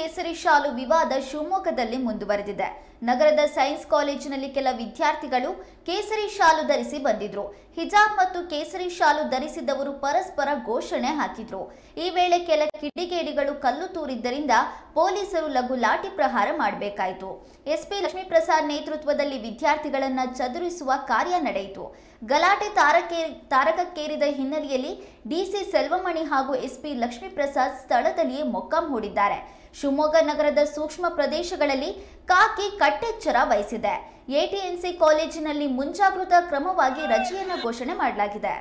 ಕೇಸರಿ ಶಾಲು ವಿವಾದ ಶಿವಮೊಗ್ಗದಲ್ಲಿ ಮುಂದುವರೆದಿದೆ ನಗರದ ಸೈನ್ಸ್ ಕಾಲೇಜಿನಲ್ಲಿ ಕೆಲ ವಿದ್ಯಾರ್ಥಿಗಳು ಕೇಸರಿ ಶಾಲು ಧರಿಸಿ ಬಂದಿದ್ರು ಹಿಜಾಬ್ ಮತ್ತು ಕೇಸರಿ ಶಾಲು ಧರಿಸಿದ್ದವರು ಪರಸ್ಪರ ಘೋಷಣೆ ಹಾಕಿದ್ರು ಈ ವೇಳೆ ಕೆಲ ಕಿಡಿಗೇಡಿಗಳು ಕಲ್ಲು ತೂರಿದ್ದರಿಂದ ಪೊಲೀಸರು ಲಘು ಲಾಠಿ ಪ್ರಹಾರ ಮಾಡಬೇಕಾಯಿತು ಎಸ್ಪಿ ಲಕ್ಷ್ಮೀಪ್ರಸಾದ್ ನೇತೃತ್ವದಲ್ಲಿ ವಿದ್ಯಾರ್ಥಿಗಳನ್ನ ಚದುರಿಸುವ ಕಾರ್ಯ ನಡೆಯಿತು ಗಲಾಟೆ ತಾರಕೆ ತಾರಕಕ್ಕೇರಿದ ಹಿನ್ನೆಲೆಯಲ್ಲಿ ಡಿಸಿ ಸೆಲ್ವಮಣಿ ಹಾಗೂ ಎಸ್ಪಿ ಲಕ್ಷ್ಮೀಪ್ರಸಾದ್ ಸ್ಥಳದಲ್ಲಿಯೇ ಮೊಕ್ಕಾಂ ಹೂಡಿದ್ದಾರೆ ಶಿವಮೊಗ್ಗ ನಗರದ ಸೂಕ್ಷ್ಮ ಪ್ರದೇಶಗಳಲ್ಲಿ ಕಾಕಿ ಕಟ್ಟೆಚ್ಚರ ವಹಿಸಿದೆ ಎಟಿಎನ್ಸಿ ಕಾಲೇಜಿನಲ್ಲಿ ಮುಂಜಾಗೃತಾ ಕ್ರಮವಾಗಿ ರಜೆಯನ್ನು ಘೋಷಣೆ ಮಾಡಲಾಗಿದೆ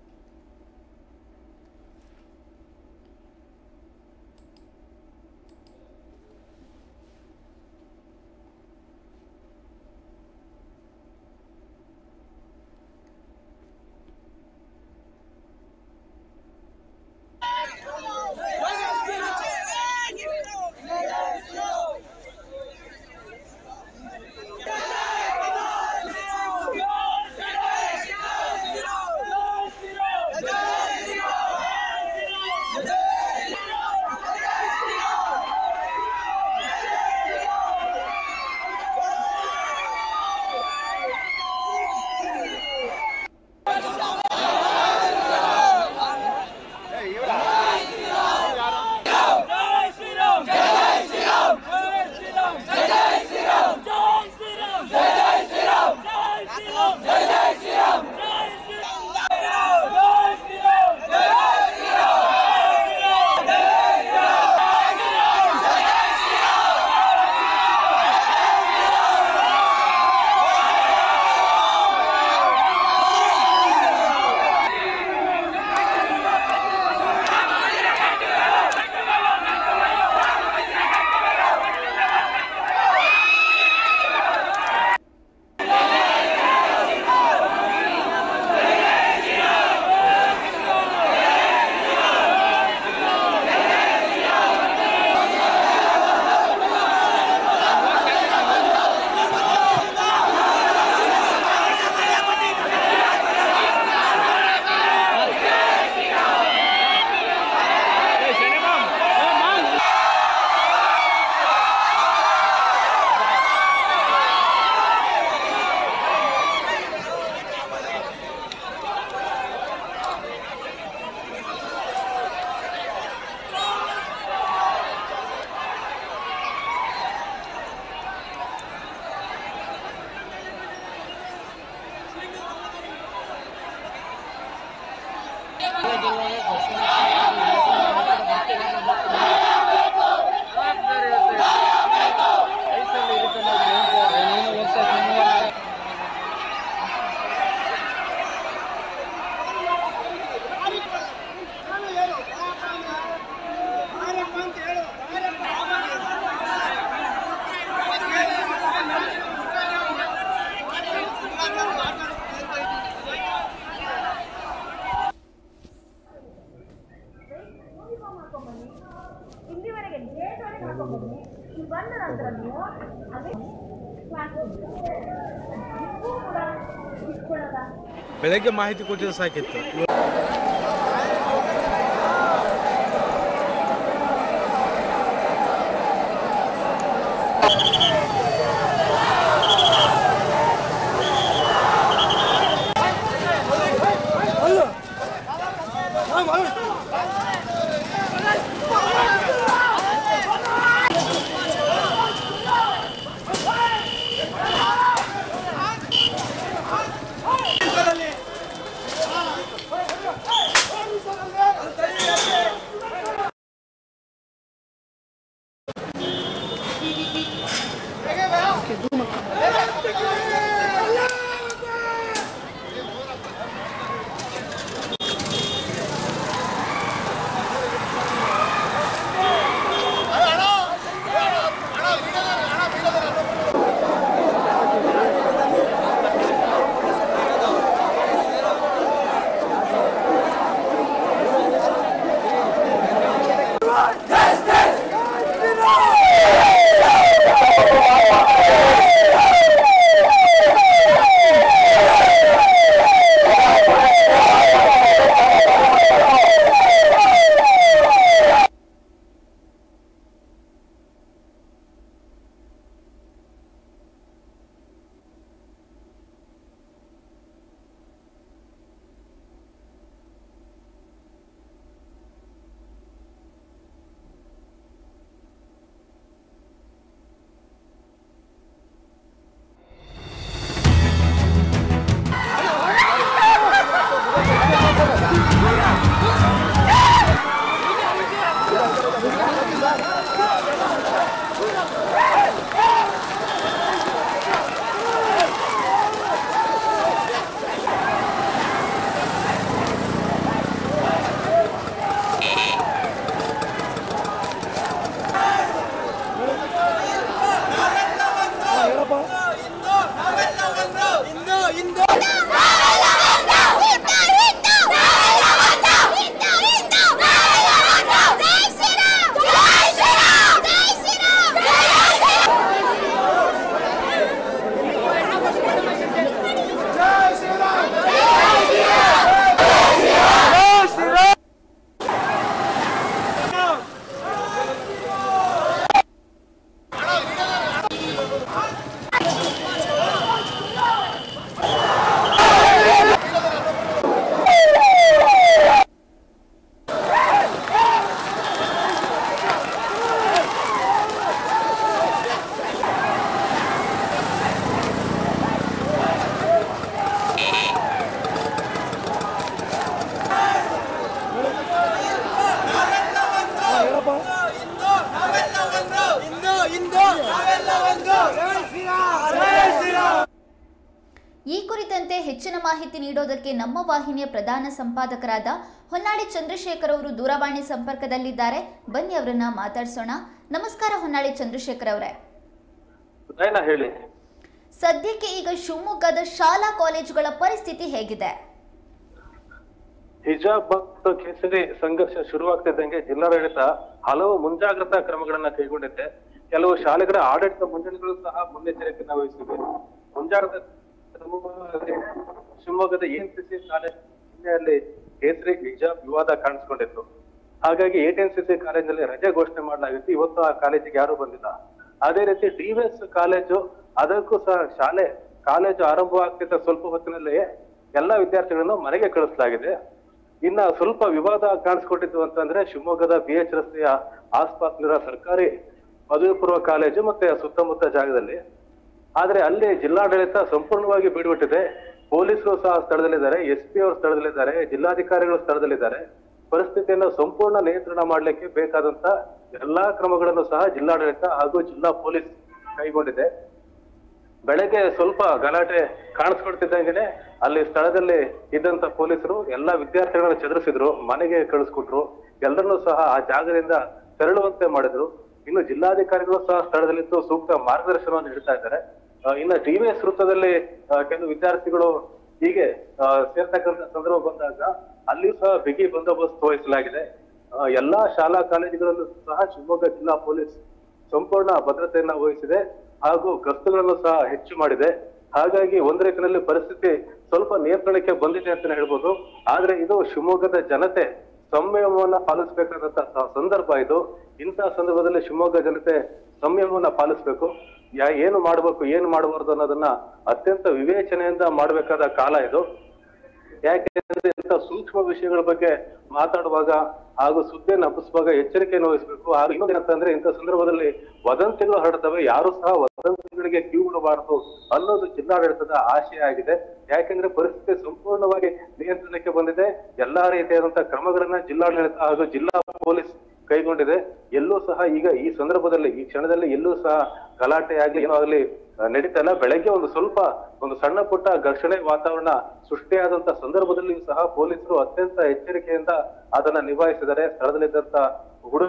జై శ్రీరామ్ జై శ్రీరామ్ జై శ్రీరామ్ జై శ్రీరామ్ జై శ్రీరామ్ జై శ్రీరామ్ జై శ్రీరామ్ జై జై శ్రీరామ్ జై శ్రీరామ్ జై శ్రీరామ్ జై శ్రీరామ్ ಇಲ್ಲಿವರೆಗೆ ಗೇಟ್ ಒಳಗೆ ಹಾಕೊಂಡ್ಬನ್ನಿ ಇಲ್ಲಿ ಬಂದ ನಂತರ ನೀವು ಅದೇ ಕ್ಲಾಸ್ ನೀವು ಕೂಡ ಇಟ್ಕೊಳ್ಳೋದ ಬೆಳಗ್ಗೆ ಮಾಹಿತಿ ಕೊಟ್ಟಿದ್ರೆ ಸಾಕಿತ್ತು ಜೈ ಈ ಕುರಿತಂತೆ ಹೆಚ್ಚಿನ ಮಾಹಿತಿ ನೀಡೋದಕ್ಕೆ ನಮ್ಮ ವಾಹಿನಿಯ ಪ್ರಧಾನ ಸಂಪಾದಕರಾದ ಹೊನ್ನಾಳಿ ಚಂದ್ರಶೇಖರ್ ಅವರು ದೂರವಾಣಿ ಸಂಪರ್ಕದಲ್ಲಿದ್ದಾರೆ ಬನ್ನಿ ಅವರನ್ನ ಮಾತಾಡ್ಸೋಣ ನಮಸ್ಕಾರ ಹೊನ್ನಾಳಿ ಚಂದ್ರಶೇಖರ್ ಅವರೇ ನಯನ ಹೇಳಿ ಸದ್ಯಕ್ಕೆ ಈಗ ಶಿವಮೊಗ್ಗದ ಶಾಲಾ ಕಾಲೇಜುಗಳ ಪರಿಸ್ಥಿತಿ ಹೇಗಿದೆ ಹಿಜಾಬ್ ಮತ್ತು ಕೇಸರಿ ಸಂಘರ್ಷ ಶುರುವಾಗ್ತಿದ್ದಂಗೆ ಜಿಲ್ಲಾಡಳಿತ ಹಲವು ಮುಂಜಾಗ್ರತಾ ಕ್ರಮಗಳನ್ನ ಕೈಗೊಂಡಿದೆ ಕೆಲವು ಶಾಲೆಗಳ ಆಡಳಿತ ಮಂಡಳಿಗಳು ಸಹ ಮುನ್ನೆಚ್ಚರಿಕೆಯನ್ನ ವಹಿಸಿವೆ ಮುಂಜಾಗ್ರತಾ ಕ್ರಮವಾಗಿ ಶಿವಮೊಗ್ಗದ ಎನ್ಸಿಸಿ ಕಾಲೇಜ್ ಹಿನ್ನೆಲೆಯಲ್ಲಿ ಕೇಸರಿ ಹಿಜಾಬ್ ವಿವಾದ ಕಾಣಿಸ್ಕೊಂಡಿತ್ತು ಹಾಗಾಗಿ ಎಟಿಎನ್ಸಿಸಿ ಕಾಲೇಜಿನಲ್ಲಿ ರಜೆ ಘೋಷಣೆ ಮಾಡಲಾಗಿತ್ತು ಇವತ್ತು ಆ ಕಾಲೇಜಿಗೆ ಯಾರು ಬಂದಿಲ್ಲ ಅದೇ ರೀತಿ ಡಿವಿಎಸ್ ಕಾಲೇಜು ಅದಕ್ಕೂ ಸಹ ಶಾಲೆ ಕಾಲೇಜು ಆರಂಭವಾಗ್ತಿದ್ದ ಸ್ವಲ್ಪ ಹೊತ್ತಿನಲ್ಲೇ ಎಲ್ಲಾ ವಿದ್ಯಾರ್ಥಿಗಳನ್ನು ಮನೆಗೆ ಕಳಿಸಲಾಗಿದೆ ಇನ್ನ ಸ್ವಲ್ಪ ವಿವಾದ ಕಾಣಿಸ್ಕೊಂಡಿದ್ದು ಅಂತಂದ್ರೆ ಶಿವಮೊಗ್ಗದ ಬಿ ಎಚ್ ರಸ್ತೆಯ ಆಸ್ಪಾಸ್ನಿರೋ ಸರ್ಕಾರಿ ಪದವಿ ಪೂರ್ವ ಕಾಲೇಜು ಮತ್ತೆ ಸುತ್ತಮುತ್ತ ಜಾಗದಲ್ಲಿ ಆದ್ರೆ ಅಲ್ಲಿ ಜಿಲ್ಲಾಡಳಿತ ಸಂಪೂರ್ಣವಾಗಿ ಬಿಡುಬಿಟ್ಟಿದೆ ಪೊಲೀಸರು ಸಹ ಸ್ಥಳದಲ್ಲಿದ್ದಾರೆ ಎಸ್ ಪಿ ಅವರು ಸ್ಥಳದಲ್ಲಿದ್ದಾರೆ ಜಿಲ್ಲಾಧಿಕಾರಿಗಳು ಸ್ಥಳದಲ್ಲಿದ್ದಾರೆ ಪರಿಸ್ಥಿತಿಯನ್ನು ಸಂಪೂರ್ಣ ನಿಯಂತ್ರಣ ಮಾಡ್ಲಿಕ್ಕೆ ಬೇಕಾದಂತ ಎಲ್ಲಾ ಕ್ರಮಗಳನ್ನು ಸಹ ಜಿಲ್ಲಾಡಳಿತ ಹಾಗೂ ಜಿಲ್ಲಾ ಪೊಲೀಸ್ ಕೈಗೊಂಡಿದೆ ಬೆಳಗ್ಗೆ ಸ್ವಲ್ಪ ಗಲಾಟೆ ಕಾಣಿಸ್ಕೊಳ್ತಿದ್ದಂಗೆನೆ ಅಲ್ಲಿ ಸ್ಥಳದಲ್ಲಿ ಇದ್ದಂತ ಪೊಲೀಸರು ಎಲ್ಲಾ ವಿದ್ಯಾರ್ಥಿಗಳನ್ನ ಚದುರಿಸಿದ್ರು ಮನೆಗೆ ಕಳಿಸ್ಕೊಟ್ರು ಎಲ್ಲರನ್ನೂ ಸಹ ಆ ಜಾಗದಿಂದ ತೆರಳುವಂತೆ ಮಾಡಿದ್ರು ಇನ್ನು ಜಿಲ್ಲಾಧಿಕಾರಿಗಳು ಸಹ ಸ್ಥಳದಲ್ಲಿದ್ದು ಸೂಕ್ತ ಮಾರ್ಗದರ್ಶನವನ್ನು ನೀಡ್ತಾ ಇದ್ದಾರೆ ಆ, ಇನ್ನು ಡಿವಿಎಸ್ ವೃತ್ತದಲ್ಲಿ ಆ, ಕೆಲವು ವಿದ್ಯಾರ್ಥಿಗಳು ಹೀಗೆ ಆ, ಸೇರ್ತಕ್ಕಂಥ ಸಂದರ್ಭ ಬಂದಾಗ ಅಲ್ಲಿಯೂ ಸಹ ಬಿಗಿ ಬಂದೋಬಸ್ತ್ ವಹಿಸಲಾಗಿದೆ ಆ, ಎಲ್ಲಾ ಶಾಲಾ ಕಾಲೇಜುಗಳಲ್ಲೂ ಸಹ ಶಿವಮೊಗ್ಗ ಜಿಲ್ಲಾ ಪೊಲೀಸ್ ಸಂಪೂರ್ಣ ಭದ್ರತೆಯನ್ನ ವಹಿಸಿದೆ ಹಾಗೂ ಗಸ್ತುಗಳನ್ನು ಸಹ ಹೆಚ್ಚು ಮಾಡಿದೆ ಹಾಗಾಗಿ ಒಂದ್ ರೀತಿಯಲ್ಲಿ ಪರಿಸ್ಥಿತಿ ಸ್ವಲ್ಪ ನಿಯಂತ್ರಣಕ್ಕೆ ಬಂದಿದೆ ಅಂತ ಹೇಳ್ಬೋದು ಆದ್ರೆ ಇದು ಶಿವಮೊಗ್ಗದ ಜನತೆ ಸಂಯಮವನ್ನ ಪಾಲಿಸಬೇಕಾದಂತ ಸಂದರ್ಭ ಇದು ಇಂತಹ ಸಂದರ್ಭದಲ್ಲಿ ಶಿವಮೊಗ್ಗ ಜನತೆ ಸಂಯಮವನ್ನ ಪಾಲಿಸ್ಬೇಕು ಯಾ ಏನು ಮಾಡ್ಬೇಕು ಏನು ಮಾಡಬಾರ್ದು ಅನ್ನೋದನ್ನ ಅತ್ಯಂತ ವಿವೇಚನೆಯಿಂದ ಮಾಡಬೇಕಾದ ಕಾಲ ಇದು ಯಾಕೆಂದ್ರೆ ಇಂಥ ಸೂಕ್ಷ್ಮ ವಿಷಯಗಳ ಬಗ್ಗೆ ಮಾತಾಡುವಾಗ ಹಾಗೂ ಸುದ್ದಿಯನ್ನು ಹಬ್ಬಿಸುವಾಗ ಎಚ್ಚರಿಕೆಯನ್ನು ವಹಿಸಬೇಕು ಹಾಗೂ ಇನ್ನೊಂದು ಏನಂತಂದ್ರೆ ಇಂಥ ಸಂದರ್ಭದಲ್ಲಿ ವದಂತಿಗಳು ಹರಡ್ತವೆ ಯಾರು ಸಹ ವದಂತಿಗಳಿಗೆ ಕಿವಿ ಬಿಡಬಾರದು ಅನ್ನೋದು ಜಿಲ್ಲಾಡಳಿತದ ಆಶಯ ಆಗಿದೆ ಯಾಕೆಂದ್ರೆ ಪರಿಸ್ಥಿತಿ ಸಂಪೂರ್ಣವಾಗಿ ನಿಯಂತ್ರಣಕ್ಕೆ ಬಂದಿದೆ ಎಲ್ಲಾ ರೀತಿಯಾದಂತಹ ಕ್ರಮಗಳನ್ನ ಜಿಲ್ಲಾಡಳಿತ ಹಾಗೂ ಜಿಲ್ಲಾ ಪೊಲೀಸ್ ಕೈಗೊಂಡಿದೆ ಎಲ್ಲೂ ಸಹ ಈಗ ಈ ಸಂದರ್ಭದಲ್ಲಿ ಈ ಕ್ಷಣದಲ್ಲಿ ಎಲ್ಲೂ ಸಹ ಗಲಾಟೆ ಆಗ್ಲಿ ಏನೋ ಆಗ್ಲಿ ಆ, ನಡೀತಾ ಇಲ್ಲ ಬೆಳಗ್ಗೆ ಒಂದು ಸ್ವಲ್ಪ ಒಂದು ಸಣ್ಣ ಪುಟ್ಟ ಘರ್ಷಣೆ ವಾತಾವರಣ ಸೃಷ್ಟಿಯಾದಂತ ಸಂದರ್ಭದಲ್ಲಿಯೂ ಸಹ ಪೊಲೀಸರು ಅತ್ಯಂತ ಎಚ್ಚರಿಕೆಯಿಂದ ಅದನ್ನ ನಿಭಾಯಿಸಿದ್ದಾರೆ ಸ್ಥಳದಲ್ಲಿದ್ದಂತ ಹುಡುಗ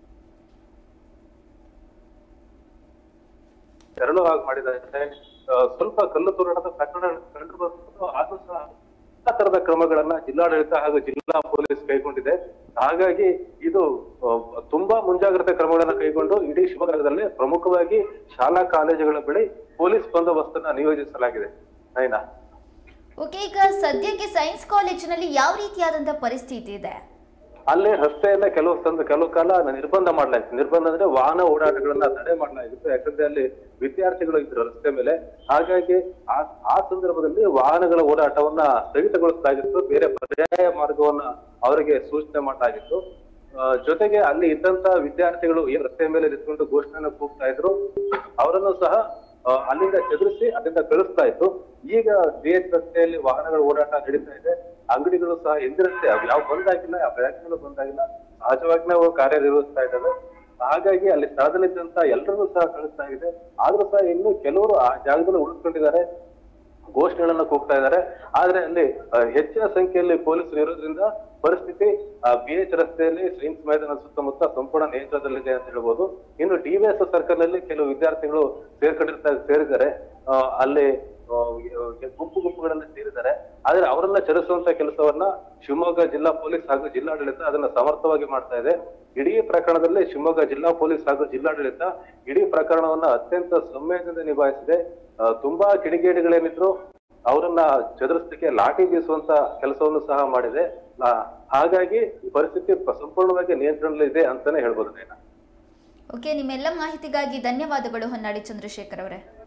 ತೆರಳು ಹಾಗೆ ಮಾಡಿದ್ದಾರೆ ಆ, ಸ್ವಲ್ಪ ಕಲ್ಲು ತೂರಾಟದ ಪ್ರಕರಣ ಕಂಡು ಬಂತು ಆದ್ರೂ ಸಹ ಎಲ್ಲಾ ತರದ ಕ್ರಮಗಳನ್ನ ಜಿಲ್ಲಾಡಳಿತ ಹಾಗೂ ಜಿಲ್ಲಾ ಪೊಲೀಸ್ ಕೈಗೊಂಡಿದೆ ಹಾಗಾಗಿ ಇದು ಆ, ತುಂಬಾ ಮುಂಜಾಗ್ರತೆ ಕ್ರಮಗಳನ್ನ ಕೈಗೊಂಡು ಇಡೀ ಶಿವಮೊಗ್ಗದಲ್ಲಿ ಪ್ರಮುಖವಾಗಿ ಶಾಲಾ ಕಾಲೇಜುಗಳ ಬಳಿ ಪೊಲೀಸ್ ಬಂದೋಬಸ್ತನ್ನ ನಿಯೋಜಿಸಲಾಗಿದೆ ನೈನಾ ಓಕೆ ಈಗ ಸದ್ಯಕ್ಕೆ ಸೈನ್ಸ್ ಕಾಲೇಜಿನಲ್ಲಿ ಯಾವ ರೀತಿಯಾದಂತಹ ಪರಿಸ್ಥಿತಿ ಇದೆ ಅಲ್ಲೇ ರಸ್ತೆಯನ್ನ ಕೆಲವು ಸಂದ ಕೆಲವು ಕಾಲ ನಿರ್ಬಂಧ ಮಾಡಲಾಗಿತ್ತು ನಿರ್ಬಂಧ ಅಂದ್ರೆ ವಾಹನ ಓಡಾಟಗಳನ್ನ ತಡೆ ಮಾಡಲಾಗಿತ್ತು ಯಾಕಂದ್ರೆ ಅಲ್ಲಿ ವಿದ್ಯಾರ್ಥಿಗಳು ಇದ್ರು ರಸ್ತೆ ಮೇಲೆ ಹಾಗಾಗಿ ಆ ಆ ಸಂದರ್ಭದಲ್ಲಿ ವಾಹನಗಳ ಓಡಾಟವನ್ನ ಸ್ಥಗಿತಗೊಳಿಸಲಾಗಿತ್ತು ಬೇರೆ ಪರ್ಯಾಯ ಮಾರ್ಗವನ್ನ ಅವರಿಗೆ ಸೂಚನೆ ಮಾಡಲಾಗಿತ್ತು ಆ, ಜೊತೆಗೆ ಅಲ್ಲಿ ಇದ್ದಂತ ವಿದ್ಯಾರ್ಥಿಗಳು ಏನ್ ರಸ್ತೆ ಮೇಲೆ ನಿಂತ್ಕೊಂಡು ಘೋಷಣೆಯನ್ನು ಕೂಗ್ತಾ ಇದ್ರು ಅವರನ್ನು ಸಹ ಆ, ಅಲ್ಲಿಂದ ಚದುರಿಸಿ ಅಲ್ಲಿಂದ ಕಳಿಸ್ತಾ ಇತ್ತು ಈಗ ಬಿ ಎಚ್ ರಸ್ತೆಯಲ್ಲಿ ವಾಹನಗಳ ಓಡಾಟ ನಡೀತಾ ಇದೆ ಅಂಗಡಿಗಳು ಸಹ ಎಂದಿರುತ್ತೆ ಅವು ಯಾವ ಬಂದಾಗಿಲ್ಲ ಯಾವ ಬ್ಯಾಂಕ್ಗಳು ಬಂದಾಗಿಲ್ಲ ಸಹಜವಾಗಿ ನಾವು ಕಾರ್ಯನಿರ್ವಹಿಸ್ತಾ ಇದ್ದಾವೆ ಹಾಗಾಗಿ ಅಲ್ಲಿ ಸ್ಥಳದಲ್ಲಿದ್ದಂತ ಎಲ್ಲರನ್ನೂ ಸಹ ಕಳಿಸ್ತಾ ಇದೆ ಆದ್ರೂ ಸಹ ಇನ್ನು ಕೆಲವರು ಆ ಜಾಗದಲ್ಲಿ ಉಳಿದುಕೊಂಡಿದ್ದಾರೆ ಘೋಷಣೆಗಳನ್ನ ಕೂಗ್ತಾ ಇದ್ದಾರೆ ಆದ್ರೆ ಅಲ್ಲಿ ಆ, ಹೆಚ್ಚಿನ ಸಂಖ್ಯೆಯಲ್ಲಿ ಪೊಲೀಸರು ಇರೋದ್ರಿಂದ ಪರಿಸ್ಥಿತಿ ಬಿ ಎಚ್ ರಸ್ತೆಯಲ್ಲಿ ಸೈನ್ಸ್ ಮೈದಾನ ಸುತ್ತಮುತ್ತ ಸಂಪೂರ್ಣ ನಿಯಂತ್ರಣದಲ್ಲಿದೆ ಅಂತ ಹೇಳ್ಬೋದು ಇನ್ನು ಡಿ ವಿ ಎಸ್ ಸರ್ಕಲ್ ನಲ್ಲಿ ಕೆಲವು ವಿದ್ಯಾರ್ಥಿಗಳು ಸೇರ್ಕೊಂಡಿರ್ತಾ ಸೇರಿದ್ದಾರೆ ಆ, ಅಲ್ಲಿ ಆ, ಗುಂಪು ಗುಂಪುಗಳಲ್ಲಿ ಸೇರಿದ್ದಾರೆ ಆದ್ರೆ ಅವರನ್ನ ಚಲಿಸುವಂತ ಕೆಲಸವನ್ನ ಶಿವಮೊಗ್ಗ ಜಿಲ್ಲಾ ಪೊಲೀಸ್ ಹಾಗೂ ಜಿಲ್ಲಾಡಳಿತ ಅದನ್ನ ಸಮರ್ಥವಾಗಿ ಮಾಡ್ತಾ ಇದೆ ಇಡೀ ಪ್ರಕರಣದಲ್ಲಿ ಶಿವಮೊಗ್ಗ ಜಿಲ್ಲಾ ಪೊಲೀಸ್ ಹಾಗೂ ಜಿಲ್ಲಾಡಳಿತ ಇಡೀ ಪ್ರಕರಣವನ್ನ ಅತ್ಯಂತ ಸಂವೇದನೆ ನಿಭಾಯಿಸಿದೆ ಆ, ತುಂಬಾ ಕಿಡಿಗೇಡಿಗಳೇನಿದ್ರು ಅವರನ್ನ ಚದುರಿಸಲಿಕ್ಕೆ ಲಾಠಿ ಬೀಸುವಂತ ಕೆಲಸವನ್ನು ಸಹ ಮಾಡಿದೆ ಆ, ಹಾಗಾಗಿ ಈ ಪರಿಸ್ಥಿತಿ ಸಂಪೂರ್ಣವಾಗಿ ನಿಯಂತ್ರಣದಲ್ಲಿದೆ ಅಂತಾನೆ ಹೇಳ್ಬೋದು ನೇನ ಓಕೆ ನಿಮ್ಮೆಲ್ಲ ಮಾಹಿತಿಗಾಗಿ ಧನ್ಯವಾದಗಳು ಹೊನ್ನಾಡಿ ಚಂದ್ರಶೇಖರ್ ಅವರೇ